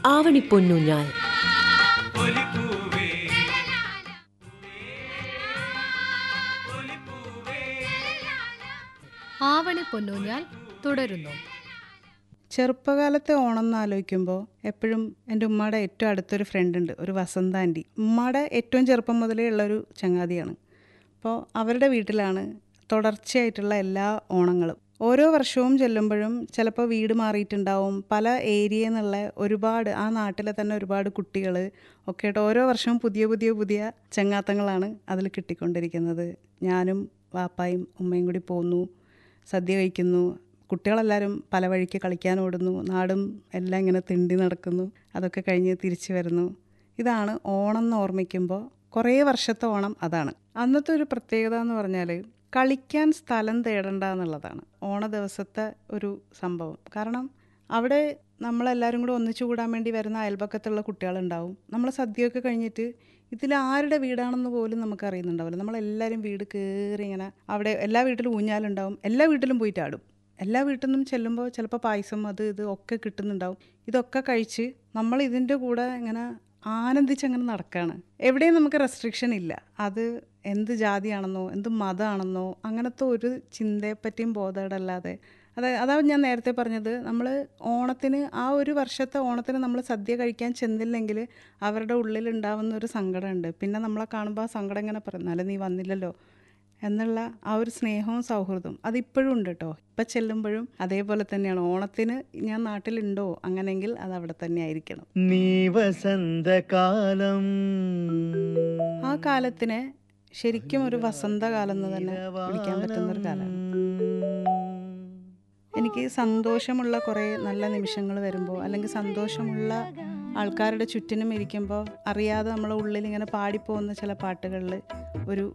ആവണിപ്പൊന്നൂഞ്ഞാൽ ആവണി പൊന്നൂഞ്ഞാൽ തുടരുന്നു ചെറുപ്പകാലത്തെ ഓണം എന്ന് ആലോചിക്കുമ്പോൾ എപ്പോഴും എൻ്റെ ഉമ്മയുടെ ഏറ്റവും അടുത്തൊരു ഫ്രണ്ട് ഉണ്ട് ഒരു വസന്ത ആൻറ്റി ഉമ്മയുടെ ഏറ്റവും ചെറുപ്പം മുതലേ ഉള്ളൊരു ചങ്ങാതിയാണ് അപ്പോൾ അവരുടെ വീട്ടിലാണ് തുടർച്ചയായിട്ടുള്ള എല്ലാ ഓണങ്ങളും ഓരോ വർഷവും ചെല്ലുമ്പോഴും ചിലപ്പോൾ വീട് മാറിയിട്ടുണ്ടാവും പല ഏരിയയിൽ നിന്നുള്ള ഒരുപാട് ആ നാട്ടിലെ തന്നെ ഒരുപാട് കുട്ടികൾ ഒക്കെ ആയിട്ട് ഓരോ വർഷവും പുതിയ പുതിയ പുതിയ ചങ്ങാത്തങ്ങളാണ് അതിൽ കിട്ടിക്കൊണ്ടിരിക്കുന്നത് ഞാനും വാപ്പായും ഉമ്മയും കൂടി പോന്നു സദ്യ കഴിക്കുന്നു കുട്ടികളെല്ലാവരും പല വഴിക്ക് കളിക്കാൻ ഓടുന്നു നാടും എല്ലാം ഇങ്ങനെ തിണ്ടി നടക്കുന്നു അതൊക്കെ കഴിഞ്ഞ് തിരിച്ചു വരുന്നു ഇതാണ് ഓണം എന്ന് ഓർമ്മിക്കുമ്പോൾ കുറേ വർഷത്തെ ഓണം അതാണ് അന്നത്തെ ഒരു പ്രത്യേകത എന്ന് പറഞ്ഞാൽ കളിക്കാൻ സ്ഥലം തേടണ്ട എന്നുള്ളതാണ് ഓണ ദിവസത്തെ ഒരു സംഭവം കാരണം അവിടെ നമ്മളെല്ലാവരും കൂടെ ഒന്നിച്ചു കൂടാൻ വേണ്ടി വരുന്ന അയൽപക്കത്തുള്ള കുട്ടികളുണ്ടാവും നമ്മൾ സദ്യയൊക്കെ കഴിഞ്ഞിട്ട് ഇതിൽ ആരുടെ വീടാണെന്ന് പോലും നമുക്ക് അറിയുന്നുണ്ടാവില്ല നമ്മളെല്ലാവരും വീട് കയറി ഇങ്ങനെ അവിടെ എല്ലാ വീട്ടിലും ഊഞ്ഞാലുണ്ടാവും എല്ലാ വീട്ടിലും പോയിട്ട് ആടും എല്ലാ വീട്ടിൽ നിന്നും ചെല്ലുമ്പോൾ ചിലപ്പോൾ പായസം അത് ഇത് ഒക്കെ കിട്ടുന്നുണ്ടാവും ഇതൊക്കെ കഴിച്ച് നമ്മൾ ഇതിൻ്റെ കൂടെ ഇങ്ങനെ ആനന്ദിച്ചങ്ങനെ നടക്കുകയാണ് എവിടെയും നമുക്ക് റെസ്ട്രിക്ഷൻ ഇല്ല അത് എന്ത് ജാതിയാണെന്നോ എന്ത് മതമാണെന്നോ അങ്ങനത്തെ ഒരു ചിന്തയെപ്പറ്റിയും ബോധമല്ലാതെ അത് അതാണ് ഞാൻ നേരത്തെ പറഞ്ഞത് നമ്മൾ ഓണത്തിന് ആ ഒരു വർഷത്തെ ഓണത്തിന് നമ്മൾ സദ്യ കഴിക്കാൻ ചെന്നില്ലെങ്കിൽ അവരുടെ ഉള്ളിൽ ഉണ്ടാവുന്ന ഒരു സങ്കടമുണ്ട് പിന്നെ നമ്മളെ കാണുമ്പോൾ ആ സങ്കടം ഇങ്ങനെ പറയും എന്നാലും നീ വന്നില്ലല്ലോ എന്നുള്ള ആ ഒരു സ്നേഹവും സൗഹൃദവും അതിപ്പോഴും ഉണ്ട് കേട്ടോ ഇപ്പം ചെല്ലുമ്പോഴും അതേപോലെ തന്നെയാണ് ഓണത്തിന് ഞാൻ നാട്ടിലുണ്ടോ അങ്ങനെയെങ്കിൽ അത് അവിടെ തന്നെ ആയിരിക്കണം നീ വസന്തകാലം ആ കാലത്തിനെ ശരിക്കും ഒരു വസന്തകാലം എന്ന് തന്നെ വിളിക്കാൻ പറ്റുന്ന ഒരു കാലമാണ് എനിക്ക് സന്തോഷമുള്ള കുറേ നല്ല നിമിഷങ്ങൾ വരുമ്പോൾ അല്ലെങ്കിൽ സന്തോഷമുള്ള ആൾക്കാരുടെ ചുറ്റിനും ഇരിക്കുമ്പോൾ അറിയാതെ നമ്മളെ ഉള്ളിൽ ഇങ്ങനെ പാടിപ്പോകുന്ന ചില പാട്ടുകളിൽ ഒരു